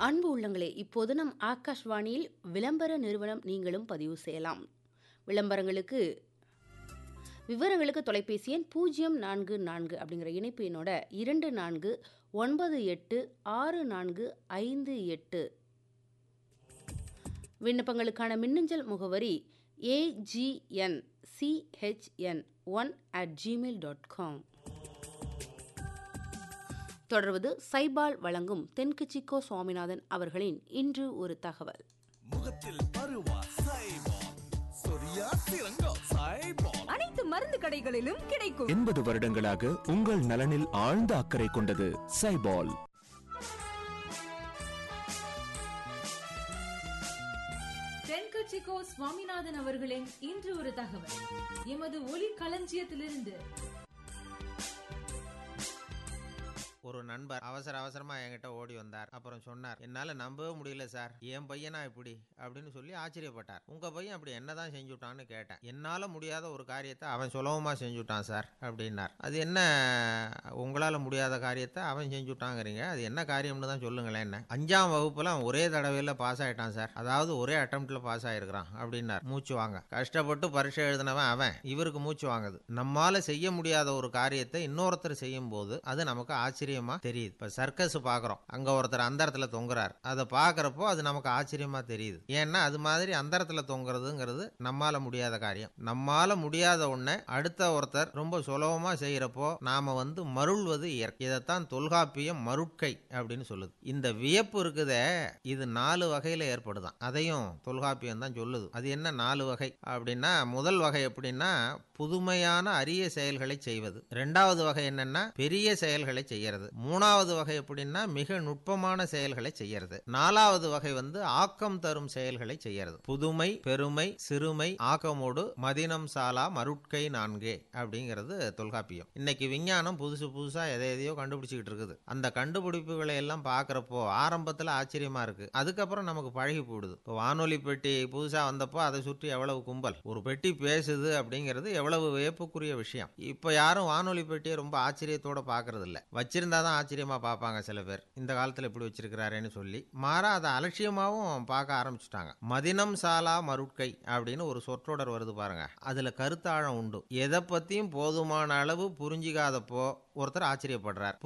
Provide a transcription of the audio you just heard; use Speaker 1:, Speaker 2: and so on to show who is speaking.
Speaker 1: அன்பு உள்ளங்களே இப்போது நம் ஆகாஷ்வாணியில் விளம்பர நிறுவனம் நீங்களும் பதிவு செய்யலாம் விளம்பரங்களுக்கு விவரங்களுக்கு தொலைபேசி எண் பூஜ்ஜியம் நான்கு நான்கு அப்படிங்கிற இணைப்பு எண்ணோட இரண்டு நான்கு ஒன்பது எட்டு ஆறு நான்கு ஐந்து எட்டு விண்ணப்பங்களுக்கான மின்னஞ்சல் முகவரி A G N C H N one at Gmail dot com தொடர்வது சைபால் வழங்கும் தென்கட்சிக்கோ சுவாமிநாதன் அவர்களின் இன்று ஒரு தகவல்
Speaker 2: முகத்தில் பருவா சைபால் சொரியா சிறங்கோ சைபால்
Speaker 3: அனைத்து மருந்து கடைகளிலும் கிடைக்கும்
Speaker 4: எண்பது வருடங்களாக உங்கள் நலனில் ஆழ்ந்த அக்கறை கொண்டது சைபால்
Speaker 5: தென்கட்சிக்கோ சுவாமிநாதன் அவர்களின் இன்று ஒரு தகவல் எமது ஒலி களஞ்சியத்திலிருந்து
Speaker 6: ஒரு நண்பர் அவசர அவசரமா என்கிட்ட ஓடி வந்தார் அப்புறம் சொன்னார் என்னால நம்பவே முடியல சார் என் பையனா இப்படி அப்படின்னு சொல்லி ஆச்சரியப்பட்டார் உங்க பையன் அப்படி என்னதான் செஞ்சுட்டான்னு கேட்டேன் என்னால முடியாத ஒரு காரியத்தை அவன் சுலபமா செஞ்சுட்டான் சார் அப்படின்னார் அது என்ன உங்களால முடியாத காரியத்தை அவன் செஞ்சுட்டாங்கிறீங்க அது என்ன காரியம்னு தான் சொல்லுங்களேன் என்ன அஞ்சாம் வகுப்புல அவன் ஒரே தடவையில் பாஸ் ஆயிட்டான் சார் அதாவது ஒரே அட்டம்ப்ட்ல பாஸ் ஆயிருக்கிறான் அப்படின்னார் மூச்சு வாங்க கஷ்டப்பட்டு பரீட்சை எழுதினவன் அவன் இவருக்கு மூச்சு வாங்குது நம்மால செய்ய முடியாத ஒரு காரியத்தை இன்னொருத்தர் செய்யும் போது அது நமக்கு ஆச்சரியமா தெரியுது இப்ப சர்க்கஸ் பாக்குறோம் அங்க ஒருத்தர் அந்தரத்துல தொங்குறார் அதை பாக்குறப்போ அது நமக்கு ஆச்சரியமா தெரியுது ஏன்னா அது மாதிரி அந்தரத்துல தொங்குறதுங்கிறது நம்மால முடியாத காரியம் நம்மால முடியாத ஒண்ணை அடுத்த ஒருத்தர் ரொம்ப சுலபமா செய்யறப்போ நாம வந்து மருள்வது இயற்கை இதைத்தான் தொல்காப்பியம் மருட்கை அப்படின்னு சொல்லுது இந்த வியப்பு இருக்குதே இது நாலு வகையில ஏற்படுதான் அதையும் தொல்காப்பியம் தான் சொல்லுது அது என்ன நாலு வகை அப்படின்னா முதல் வகை எப்படின்னா புதுமையான அரிய செயல்களை செய்வது ரெண்டாவது வகை என்னன்னா பெரிய செயல்களை செய்யறது மூணாவது வகை எப்படின்னா மிக நுட்பமான செயல்களை செய்யறது நாலாவது வகை வந்து ஆக்கம் தரும் செயல்களை செய்யறது புதுமை பெருமை சிறுமை ஆக்கமோடு மதினம் சாலா மருட்கை நான்கே அப்படிங்கிறது தொல்காப்பியம் இன்னைக்கு விஞ்ஞானம் புதுசு புதுசா எதை எதையோ கண்டுபிடிச்சிக்கிட்டு இருக்குது அந்த கண்டுபிடிப்புகளை எல்லாம் பார்க்கறப்போ ஆரம்பத்துல ஆச்சரியமா இருக்கு அதுக்கப்புறம் நமக்கு பழகி போடுது இப்போ வானொலி பெட்டி புதுசா வந்தப்போ அதை சுற்றி எவ்வளவு கும்பல் ஒரு பெட்டி பேசுது அப்படிங்கிறது எவ்வளவு வியப்புக்குரிய விஷயம் இப்போ யாரும் வானொலி பெட்டியை ரொம்ப ஆச்சரியத்தோட பார்க்கறது இல்ல வச்சிருந்தா தான் ஆச்சரியமா பார்ப்பாங்க சில பேர் இந்த காலத்துல இப்படி வச்சிருக்கிறாரேன்னு சொல்லி மாறா அதை அலட்சியமாவும் பார்க்க ஆரம்பிச்சுட்டாங்க மதினம் சாலா மருட்கை அப்படின்னு ஒரு சொற்றொடர் வருது பாருங்க அதுல கருத்தாழம் உண்டு எதை பத்தியும் போதுமான அளவு புரிஞ்சிக்காதப்போ ஒருத்தர் ஆச்சரியப்படுறார்